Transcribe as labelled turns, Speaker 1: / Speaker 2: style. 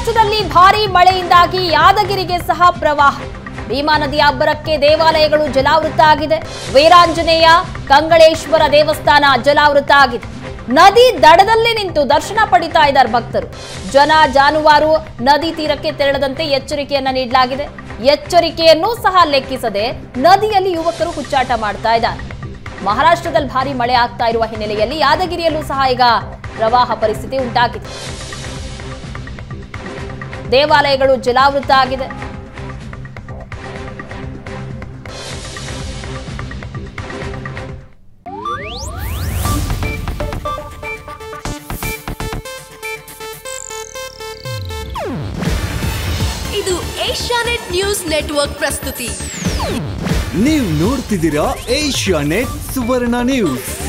Speaker 1: ಮಹಾರಾಷ್ಟ್ರದಲ್ಲಿ ಭಾರೀ ಮಳೆಯಿಂದಾಗಿ ಯಾದಗಿರಿಗೆ ಸಹ ಪ್ರವಾಹ ಭೀಮಾ ನದಿಯ ಅಬ್ಬರಕ್ಕೆ ದೇವಾಲಯಗಳು ಜಲಾವೃತ ಆಗಿದೆ ವೀರಾಂಜನೇಯ ಕಂಗಳೇಶ್ವರ ದೇವಸ್ಥಾನ ಜಲಾವೃತ ಆಗಿದೆ ನದಿ ದಡದಲ್ಲೇ ನಿಂತು ದರ್ಶನ ಪಡಿತಾ ಇದ್ದಾರೆ ಭಕ್ತರು ಜನ ಜಾನುವಾರು ನದಿ ತೀರಕ್ಕೆ ತೆರಳದಂತೆ ಎಚ್ಚರಿಕೆಯನ್ನ ನೀಡಲಾಗಿದೆ ಎಚ್ಚರಿಕೆಯನ್ನೂ ಸಹ ಲೆಕ್ಕಿಸದೆ ನದಿಯಲ್ಲಿ ಯುವಕರು ಹುಚ್ಚಾಟ ಮಾಡ್ತಾ ಇದ್ದಾರೆ ಮಹಾರಾಷ್ಟ್ರದಲ್ಲಿ ಭಾರಿ ಮಳೆ ಆಗ್ತಾ ಇರುವ ಹಿನ್ನೆಲೆಯಲ್ಲಿ ಯಾದಗಿರಿಯಲ್ಲೂ ಸಹ ಈಗ ಪ್ರವಾಹ ಪರಿಸ್ಥಿತಿ ಉಂಟಾಗಿದೆ ದೇವಾಲಯಗಳು ಜಲಾವೃತ ಆಗಿದೆ
Speaker 2: ಇದು ಏಷ್ಯಾನೆಟ್ ನ್ಯೂಸ್ ನೆಟ್ವರ್ಕ್ ಪ್ರಸ್ತುತಿ
Speaker 3: ನೀವು ನೋಡ್ತಿದ್ದೀರಾ ಏಷ್ಯಾ ನೆಟ್ ಸುವರ್ಣ ನ್ಯೂಸ್